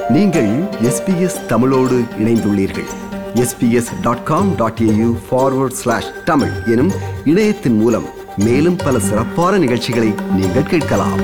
நீங்கள் எஸ்பிஎஸ் தமிழோடு இணைந்துள்ளீர்கள் SBS dot com dot AU forward slash Tamil எனும் இணையத்தின் மூலம் மேலும் பல சிறப்பான நிகழ்ச்சிகளை நீங்கள் கேட்கலாம்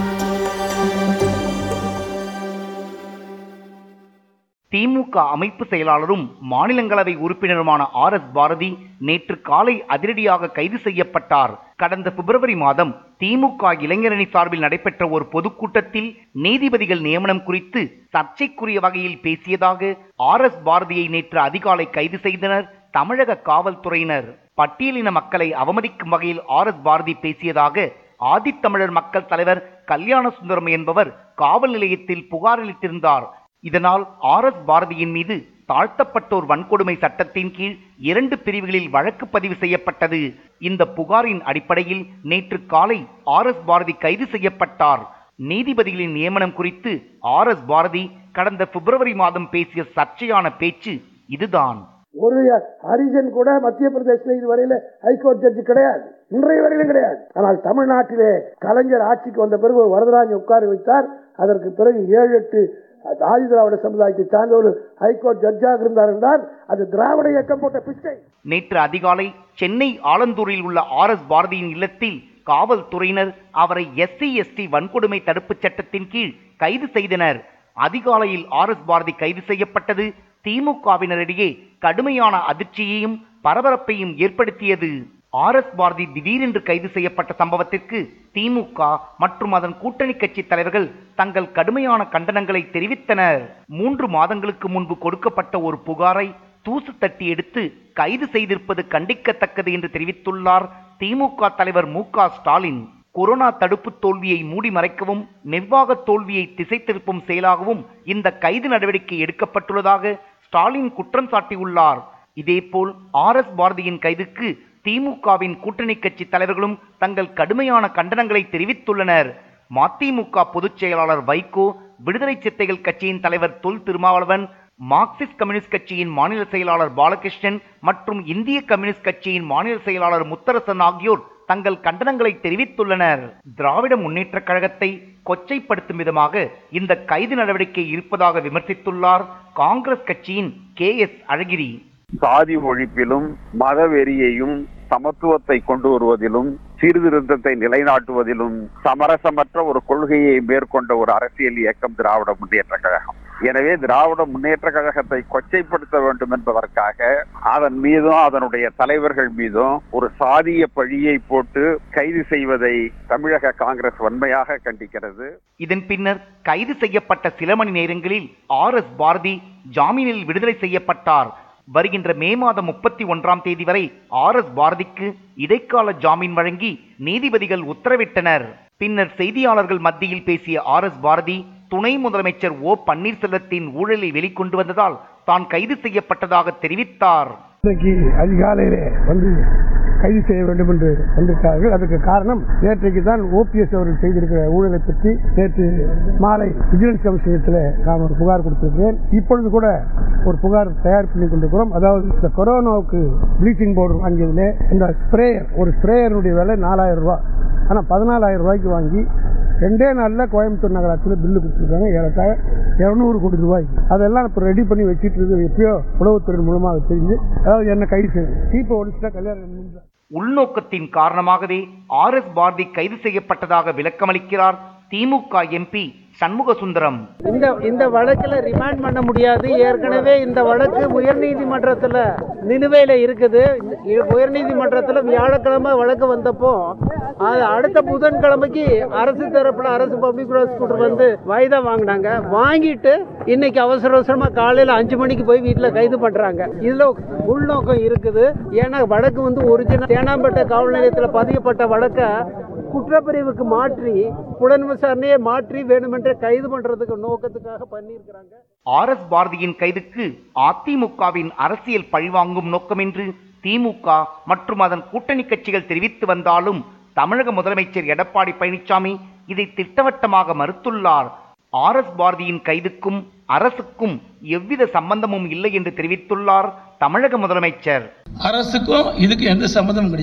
திமுக அமைப்பு செயலாளரும் மாநிலங்களவை உறுப்பினருமான ஆர் எஸ் பாரதி நேற்று காலை அதிரடியாக கைது செய்யப்பட்டார் கடந்த பிப்ரவரி மாதம் திமுக இளைஞரணி சார்பில் நடைபெற்ற ஒரு பொதுக்கூட்டத்தில் நீதிபதிகள் நியமனம் குறித்து சர்ச்சைக்குரிய வகையில் பேசியதாக ஆர் எஸ் பாரதியை நேற்று அதிகாலை கைது செய்தனர் தமிழக காவல்துறையினர் பட்டியலின மக்களை அவமதிக்கும் வகையில் ஆர் எஸ் பாரதி பேசியதாக ஆதித்தமிழர் மக்கள் தலைவர் கல்யாண சுந்தரம் என்பவர் காவல் நிலையத்தில் புகாரளித்திருந்தார் இதனால் ஆர் எஸ் பாரதியின் மீது தாழ்த்தப்பட்டோர் வன்கொடுமை சட்டத்தின் கீழ் இரண்டு பிரிவுகளில் வழக்கு பதிவு செய்யப்பட்டது இந்த புகாரின் அடிப்படையில் நேற்று காலை ஆர் எஸ் பாரதி கைது செய்யப்பட்டார் நீதிபதிகளின் நியமனம் குறித்து ஆர் எஸ் பாரதி கடந்த பிப்ரவரி மாதம் பேசிய சர்ச்சையான பேச்சு இதுதான் ஒரு ஹரிஜன் கூட மத்திய பிரதேசத்தில் இதுவரையில ஹைகோர்ட் ஜட்ஜி கிடையாது இன்றைய வரையிலும் கிடையாது ஆனால் தமிழ்நாட்டிலே கலைஞர் ஆட்சிக்கு வந்த பிறகு ஒரு வரதராஜன் உட்கார வைத்தார் அதற்கு பிறகு ஏழு எட்டு ஆதி திராவிட சமுதாயத்தை சார்ந்த ஒரு ஹைகோர்ட் ஜட்ஜாக இருந்தார் என்றால் அது திராவிட இயக்கம் போட்ட பிச்சை நேற்று அதிகாலை சென்னை ஆலந்தூரில் உள்ள ஆர் எஸ் பாரதியின் இல்லத்தில் காவல்துறையினர் அவரை எஸ்சி எஸ்டி வன்கொடுமை தடுப்புச் சட்டத்தின் கீழ் கைது செய்தனர் அதிகாலையில் ஆர் எஸ் பாரதி கைது செய்யப்பட்டது திமுகவினரிடையே கடுமையான அதிர்ச்சியையும் பரபரப்பையும் ஏற்படுத்தியது ஆர் எஸ் பாரதி திடீரென்று கைது செய்யப்பட்ட சம்பவத்திற்கு திமுக மற்றும் அதன் கூட்டணி கட்சி தலைவர்கள் தங்கள் கடுமையான கண்டனங்களை தெரிவித்தனர் மூன்று மாதங்களுக்கு முன்பு கொடுக்கப்பட்ட ஒரு புகாரை தூசு தட்டி எடுத்து கைது செய்திருப்பது கண்டிக்கத்தக்கது என்று தெரிவித்துள்ளார் திமுக தலைவர் மு க ஸ்டாலின் கொரோனா தடுப்பு தோல்வியை மூடி மறைக்கவும் நிர்வாக தோல்வியை திசை திருப்பும் செயலாகவும் இந்த கைது நடவடிக்கை எடுக்கப்பட்டுள்ளதாக ஸ்டாலின் குற்றம் சாட்டியுள்ளார் இதேபோல் ஆர் எஸ் பாரதியின் கைதுக்கு திமுகவின் கூட்டணி கட்சி தலைவர்களும் தங்கள் கடுமையான கண்டனங்களை தெரிவித்துள்ளனர் மதிமுக பொதுச் செயலாளர் வைகோ விடுதலை சிறுத்தைகள் கட்சியின் தலைவர் தொல் திருமாவளவன் மார்க்சிஸ்ட் கம்யூனிஸ்ட் கட்சியின் மாநில செயலாளர் பாலகிருஷ்ணன் மற்றும் இந்திய கம்யூனிஸ்ட் கட்சியின் மாநில செயலாளர் முத்தரசன் ஆகியோர் தங்கள் கண்டனங்களை தெரிவித்துள்ளனர் திராவிட முன்னேற்றக் கழகத்தை கொச்சைப்படுத்தும் விதமாக இந்த கைது நடவடிக்கை இருப்பதாக விமர்சித்துள்ளார் காங்கிரஸ் கட்சியின் கே எஸ் அழகிரி சாதி ஒழிப்பிலும் மதவெறியையும் சமத்துவத்தை கொண்டு வருவதிலும் சீர்திருத்தத்தை நிலைநாட்டுவதிலும் சமரசமற்ற ஒரு கொள்கையை மேற்கொண்ட ஒரு அரசியல் இயக்கம் திராவிட முன்னேற்ற கழகம் எனவே திராவிட முன்னேற்ற கழகத்தை கொச்சைப்படுத்த வேண்டும் என்பதற்காக அதன் மீதும் அதனுடைய தலைவர்கள் மீதும் ஒரு சாதிய பழியை போட்டு கைது செய்வதை தமிழக காங்கிரஸ் வன்மையாக கண்டிக்கிறது இதன் பின்னர் கைது செய்யப்பட்ட சில மணி நேரங்களில் ஆர் எஸ் பாரதி ஜாமீனில் விடுதலை செய்யப்பட்டார் வருகின்ற மே மாதம் முப்பத்தி ஒன்றாம் தேதி வரை ஆர் எஸ் பாரதிக்கு இடைக்கால ஜாமீன் வழங்கி நீதிபதிகள் உத்தரவிட்டனர் பின்னர் செய்தியாளர்கள் மத்தியில் பேசிய ஆர் எஸ் பாரதி துணை முதலமைச்சர் ஓ பன்னீர்செல்வத்தின் ஊழலை வெளிக்கொண்டு வந்ததால் தான் கைது செய்யப்பட்டதாக தெரிவித்தார் இன்றைக்கு அதிகாலையிலே வந்து கைது செய்ய வேண்டும் என்று வந்திருக்கிறார்கள் அதுக்கு காரணம் நேற்றைக்கு தான் ஓபிஎஸ் அவர்கள் செய்திருக்கிற ஊழலை பற்றி நேற்று மாலை விஜிலன்ஸ் கமிஷனத்தில் நான் ஒரு புகார் கொடுத்திருக்கிறேன் இப்பொழுது கூட ஒரு புகார் தயார் பண்ணி கொண்டிருக்கிறோம் அதாவது இந்த கொரோனாவுக்கு ப்ளீச்சிங் பவுடர் வாங்கியதில் இந்த ஸ்ப்ரேயர் ஒரு ஸ்ப்ரேயருடைய விலை நாலாயிரம் ரூபாய் ஆனால் பதினாலாயிரம் ரூபாய்க்கு வாங்கி ரெண்டே நாளில் கோயம்புத்தூர் நகராட்சியில் பில்லு கொடுத்துருக்காங்க ஏறத்தாழ இரநூறு கோடி ரூபாய்க்கு அதெல்லாம் இப்போ ரெடி பண்ணி வச்சுட்டு இருக்குது எப்பயோ உளவுத்துறை மூலமாக தெரிஞ்சு அதாவது என்ன கைது செய்யும் சீப்பை ஒடிச்சுட்டா கல்யாணம் நின்று உள்நோக்கத்தின் காரணமாகவே ஆர் எஸ் பாரதி கைது செய்யப்பட்டதாக விளக்கமளிக்கிறார் திமுக எம்பி சண்முக சுந்தரம் இந்த இந்த வழக்கில் ரிமாண்ட் பண்ண முடியாது ஏற்கனவே இந்த வழக்கு உயர்நீதிமன்றத்தில் நிலுவையில் இருக்குது இ- உயர்நீதிமன்றத்தில் வியாழக்கிழமை வழக்கு வந்தப்போ அது அடுத்த புதன்கிழமைக்கு அரசு தரப்புல அரசு பப்ளிக் ப்ராசிக்யூட்டர் வந்து வாய்தா வாங்கினாங்க வாங்கிட்டு இன்னைக்கு அவசர அவசரமாக காலையில் அஞ்சு மணிக்கு போய் வீட்டில் கைது பண்ணுறாங்க இதில் உள்நோக்கம் இருக்குது ஏன்னா வழக்கு வந்து ஒரிஜினல் தேனாம்பேட்டை காவல் நிலையத்தில் பதியப்பட்ட வழக்கை குற்றப்பிரிவுக்கு மாற்றி புலன் விசாரணையை மாற்றி வேணுமென்றே கைது பண்றதுக்கு நோக்கத்துக்காக பண்ணியிருக்கிறாங்க ஆர் எஸ் பாரதியின் கைதுக்கு அதிமுகவின் அரசியல் பழிவாங்கும் நோக்கமென்று திமுக மற்றும் அதன் கூட்டணி கட்சிகள் தெரிவித்து வந்தாலும் தமிழக முதலமைச்சர் எடப்பாடி பழனிசாமி இதை திட்டவட்டமாக மறுத்துள்ளார் ஆர் எஸ் பாரதியின் கைதுக்கும் அரசுக்கும் எவ்வித சம்பந்தமும் இல்லை என்று தெரிவித்துள்ளார் தமிழக முதலமைச்சர் அரசுக்கும் இதுக்கு எந்த சம்மந்தமும் கிடையாது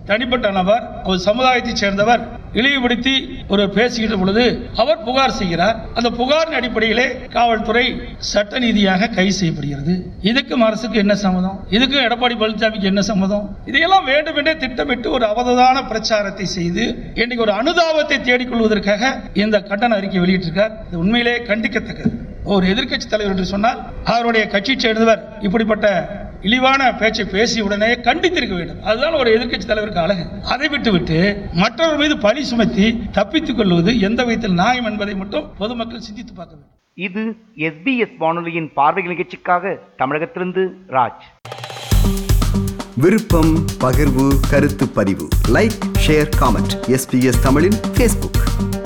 தனிப்பட்ட நபர் ஒரு சமுதாயத்தைச் சேர்ந்தவர் இழிவுபடுத்தி ஒரு பேசுகின்ற பொழுது அவர் புகார் செய்கிறார் அந்த புகாரின் அடிப்படையிலே காவல்துறை சட்ட நீதியாக கைது செய்யப்படுகிறது இதுக்கும் அரசுக்கு என்ன சம்மதம் இதுக்கும் எடப்பாடி பழனிசாமிக்கு என்ன சம்மதம் இதையெல்லாம் வேண்டுமென்றே திட்டமிட்டு ஒரு அவததான பிரச்சாரத்தை செய்து இன்னைக்கு ஒரு அனுதாபத்தை தேடிக்கொள்வதற்காக இந்த கண்டன அறிக்கை வெளியிட்டிருக்கார் இது உண்மையிலே கண்டிக்கத்தக்கது ஒரு எதிர்க்கட்சி தலைவர் என்று சொன்னால் அவருடைய கட்சி சேர்ந்தவர் இப்படிப்பட்ட இழிவான பேச்சை பேசிய உடனே கண்டித்திருக்க வேண்டும் அதுதான் ஒரு எதிர்க்கட்சி தலைவருக்கு அழகு அதை விட்டுவிட்டு மற்றவர் மீது பழி சுமத்தி தப்பித்துக் கொள்வது எந்த விதத்தில் நியாயம் என்பதை மட்டும் பொதுமக்கள் சிந்தித்து பார்க்க வேண்டும் இது எஸ்பிஎஸ் வானொலியின் பார்வை நிகழ்ச்சிக்காக தமிழகத்திலிருந்து ராஜ் விருப்பம் பகிர்வு கருத்து பதிவு லைக் ஷேர் காமெண்ட் எஸ்பிஎஸ் தமிழின் ஃபேஸ்புக்